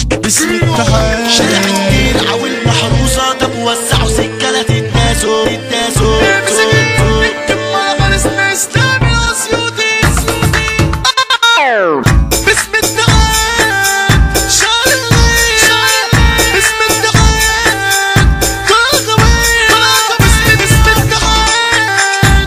باسم التحال شارع الدرع والمحروسة طب وسعوا سكة لا تتناسوا تتناسوا باسم التحال شارع الغيب باسم التحال طاقة باسم التحال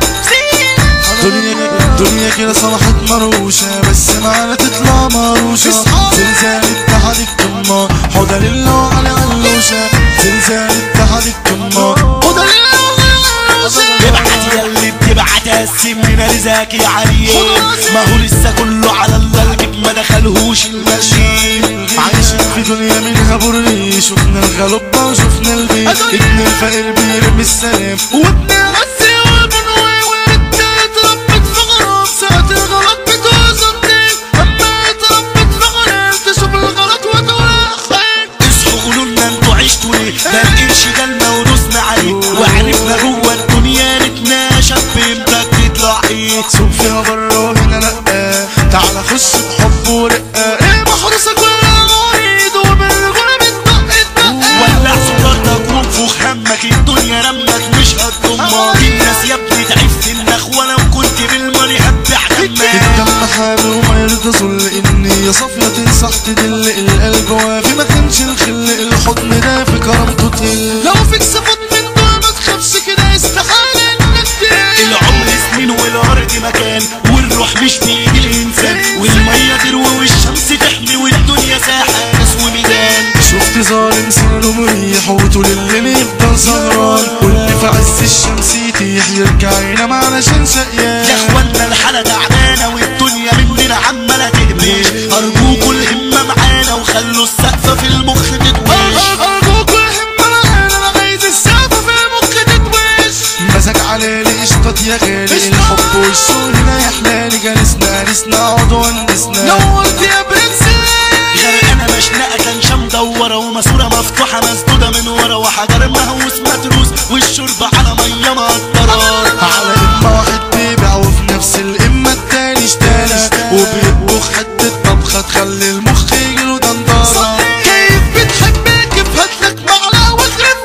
دنيا دنيا كده صلحت مروشة بس معانا تطلع مروشة زلزال اتحاد القمة حوضة لله على علوشة زلزال اتحاد القمة حوضة لله على علوشة ابعت ياللي بتبعت قسم لنا رزاك يا علي ما هو لسه كله على الله الجيب ما دخلهوش المشي عايشين في دنيا منها بري شفنا الغلبة وشفنا البيت ابن الفقير بيرمي السلام وابن العسي والبنوي والتالت ربت في غرام ساعة الغلط بتوزني اما اتربت في غرام تشوف الغلط وتوخيك اصحوا قولوا لنا انتوا عشتوا ليه ده القرش ده الموروثنا عليه وعرفنا جوه الدنيا نتناشى بامتى تطلع ايه سوق فيها برا وهنا لأ تعال خش بحب ورقة ايه محروسك ولا غريد وبالغنى بتدق الدق ولع سكرتك وانفخ همك الدنيا رمك مش هتضمك الناس يا ابني تعف النخ ولو كنت بالماني هبع دمك الدم حامل وما يرضى ظل اني يا صافية تنصح تدل القلب وافي ما كانش الخل الحضن ده في كرامته تقل لو فيك صفات من دول ما تخافش كده استحالة انك تقل العمر سنين والارض مكان والروح مش بايد الانسان والميه تروي والشمس تحمي والدنيا ساحه ناس وميدان شفت ظالم سنه مريح وطول الليل يفضل سهران واللي في عز الشمس يتيح يرجع ينام علشان يا شقيان اخوانا الحالة تعبانة والدنيا مننا عمالة تهبش ارجوكوا الهمة معانا وخلوا السقفة في المخ تتوش أرجوكوا الهمة معانا أنا عايز السقف في المخ تتوش مسك على لي قشطة يا غالي الحب والشغل هنا يا حلالي جالسنا جالسنا اقعد وندسنا نورت يا برنس غرقانة مشنقة كانشة مدورة وماسورة مفتوحة مسدودة من ورا وحجر مهووس متروس والشرب على مية مقطرة على إما واحد بيبيع وفي نفس الإما التاني اشترى وبيطبخ حتة طبخة تخلي المخ يجيله دندرة كيف بتحب كيف هاتلك معلقة واغرف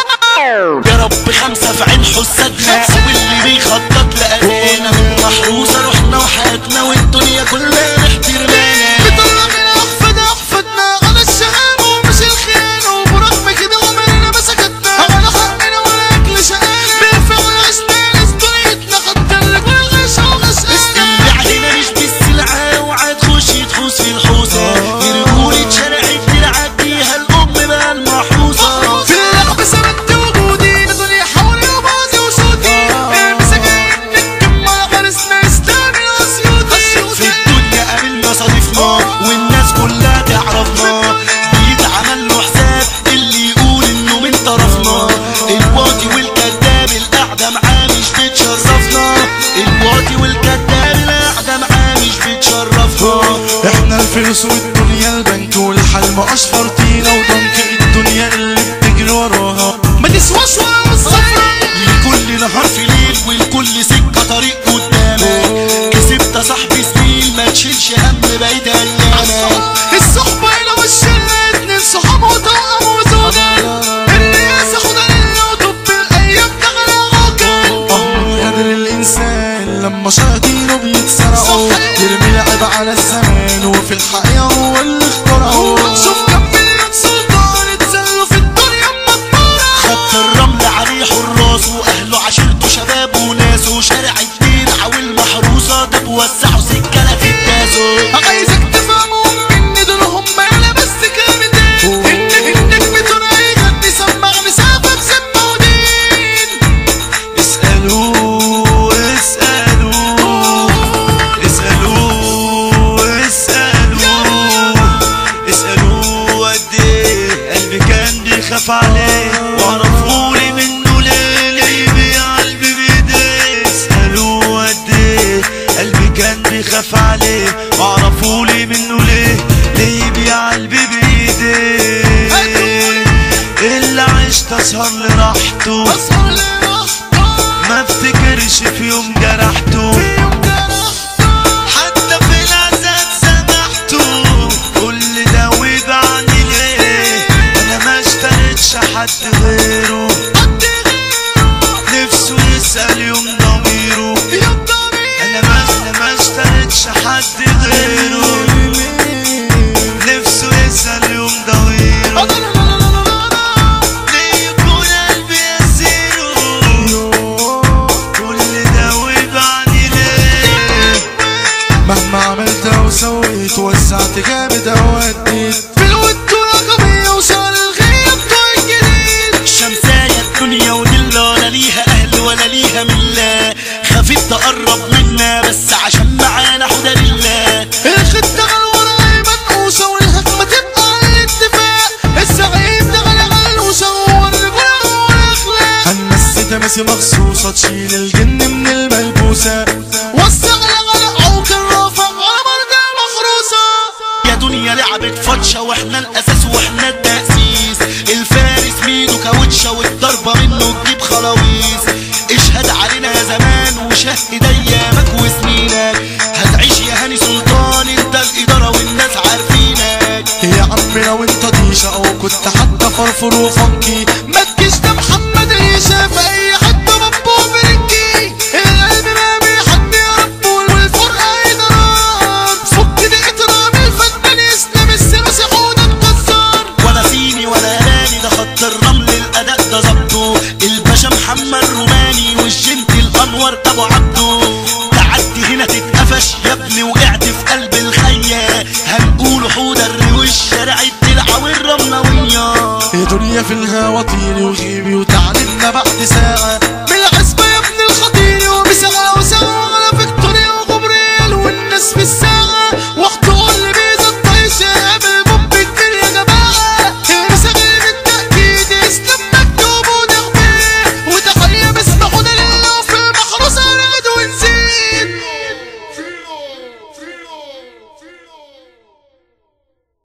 يا رب خمسة في عين حسادنا واللي بيخطط لأذانا محروسة روحنا وحياتنا والدنيا كلها محترمانا بطلع من أحفاد أحفادنا على الشهامة ومش الخيانة وبرغم كده عمرنا ما سكتنا على حقنا وأكل شقانا بالفعل عشنا ناس دنيتنا خدت لك والغش وغشقنا اللي علينا مش بالسلعة وعاد خش تحوس في الحوسة رجولة شارع الدرع عديها الأم بقى المحروسة في اللعب سبت وجودي دنيا حولي وبعدي وصوتي مسكين الكمة غرسنا اسلامي اسيوطي في الدنيا قابلنا صديقنا والناس كلها تعرفنا بيتعمل له حساب اللي يقول انه من طرفنا الواطي والكذاب القعدة معاه مش بتشرفنا الواطي والكذاب القعدة معاه مش بتشرفنا احنا الفلوس والدنيا البنك والحلم اشفر طينة وضنك الدنيا اللي بتجري وراها ما تسواش ولا الصفرة لكل نهار في ليل ولكل سكة طريق قدامك كسبت يا صاحبي سنين ما تشيلش هم بعيد ايامك الصحبة لو الشلة اتنين صحاب وطاقم وزوجة الناس خدها لله وطب الايام تغلى غاكل قدر الانسان لما شياطينه بيتسرقوا يرمي العيب على الزمان وفي الحقيقة هو اللي اخترعه شوف كم مليون سلطان اتسلوا في الدنيا مطمرة خدت الرمل عليه حراس واهله عشيرته شباب وناس وشارع الدرع والمحروسه ده بوسعوا سكه في التازو عايزك تفهموا ان دول هم انا بس كلمتين ان انك بتقول هيغني سمع مسافه بسمه ودين اسالوا اسالوا اسالوا اسالوا اسالوا قد ايه قلبي كان بيخاف عليه وعرفولي منه ليه ليه يبيع قلبي بايديه اسالوا قد ايه قلبي كان بيخاف عليه وعرفولي منه ليه ليه يبيع قلبي بايديه اللي عشت اسهر لراحته ما افتكرش في يوم جرحته حتى في العذاب سامحته كل ده ويبعني حد غيره نفسه يسأل يوم ضميره انا ما انا ما اشتريتش حد غيره نفسه يسأل يوم ضميره ليه يكون قلبي يسيره كل ده ويبعني ليه مهما عملت او سويت وسعت جامد او وديت بالود ورقمية وصار الغياب طوي الجديد شمساية الدنيا ودلة ولا ليها أهل ولا ليها ملة خفيت تقرب منا بس عشان معانا حدى لله الخطة على الورق منقوشة والهجمة تبقى على الاتفاق الزعيم ده على غلوشة هو الرجولة هو الأخلاق هنمس تماسي مخصوصة تشيل الجن من الملبوسة وسع لغلق عوك الرافع على بردة مخروسة يا دنيا لعبت فتشة واحنا الأساس واحنا التأسيس الفارس ميدو كاوتشة والضربة منه تجيب خلاويص اشهد علينا يا زمان وشهد أيامك وسنينك هتعيش يا هاني سلطان انت الإدارة والناس عارفينك يا عم لو انت طيشة او كنت حتى فرفور وفنكي ما تجيش ده محمد عيشة في اي حتة مطبوع برجي القلب ما بيحد يربه والفرقة يدرار فك دقيقة رامي الفنان يسلم السمس حوض الجزار ولا صيني ولا ياباني ده خط الرمل الاداء ده ظبطه الباشا محمد روماني والجنت الانور ابو عبده تعدي هنا تتقفش يا ابني وقعت في قلب الخيه هنقول حوضر والشارع الدلع والرملويه يا دنيا في الهوا طيري وغيبي وتعالي لنا بعد ساعة